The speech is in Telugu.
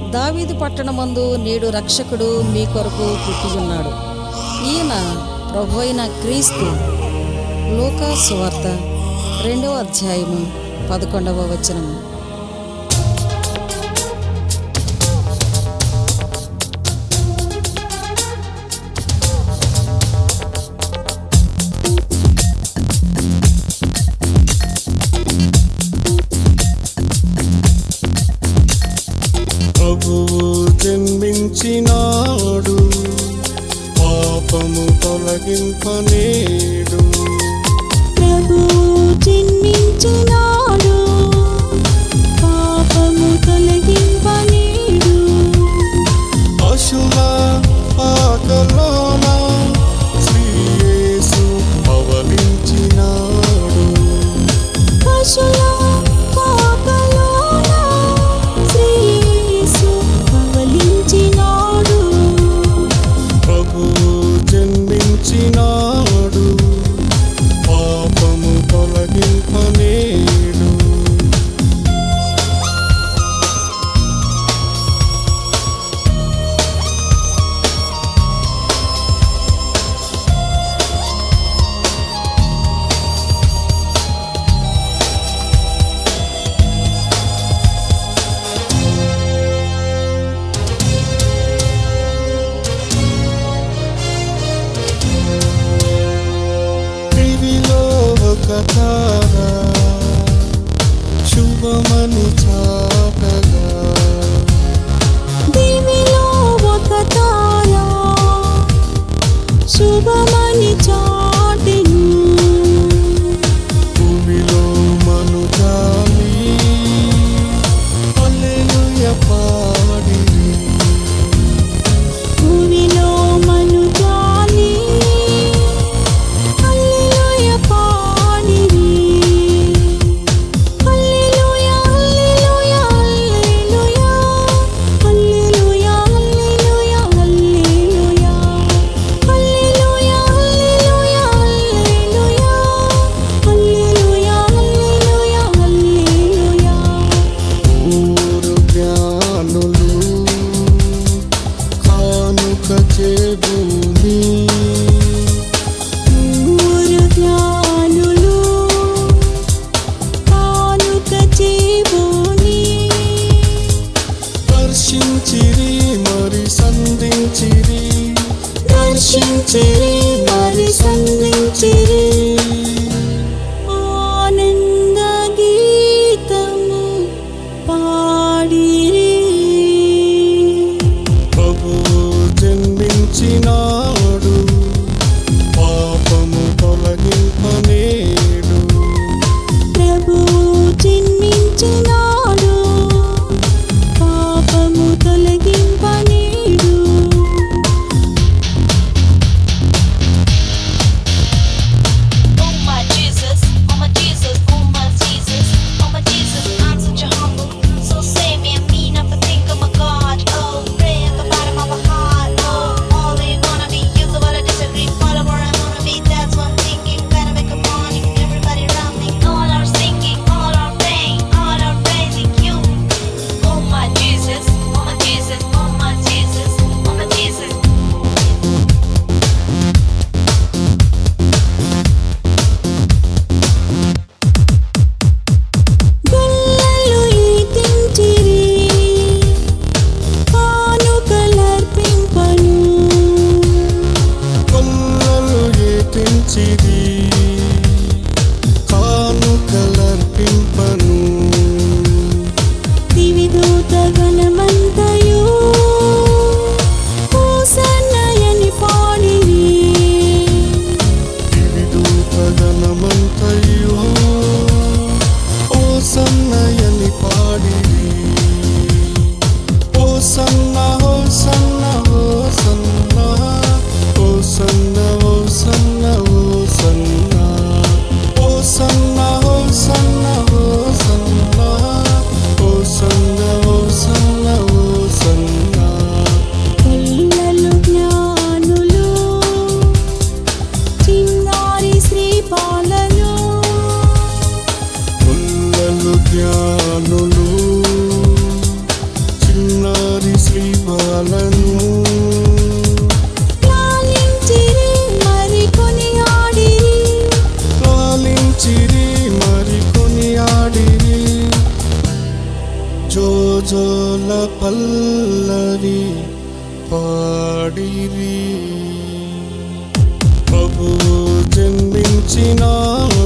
దావీదు పట్టణమందు నేడు రక్షకుడు మీ కొరకు పుట్టి ఉన్నాడు ఈయన ప్రభు అయిన క్రీస్తు లూకా సువార్త రెండవ అధ్యాయము పదకొండవ వచనము ప్రభువు జన్మించినాడు పాపము తొలగింపనేడు ప్రభువు జన్మించినాడు పాపము తొలగింపనీడు పశుల పాకలోన శ్రీయేసు పవలించినాడు పశుల పాకలోన శ్రీయేసు పవలించినాడు ప్రభువు జన్మించినాడు పాపము తొలగింపనేడు దివిలో ఒక తార శుభమని చాటగా దివిలో ఒక తార శుభమని చాటెను భూమిలో మనుజాలి హల్లెలూయ పాడిరి భూమిలో మనుజాలి హల్లెలూయ పాడిరి హల్లెలూయ హల్లెలూయ జోల పల్లవి పాడిరి ప్రభు జన్మించినాడు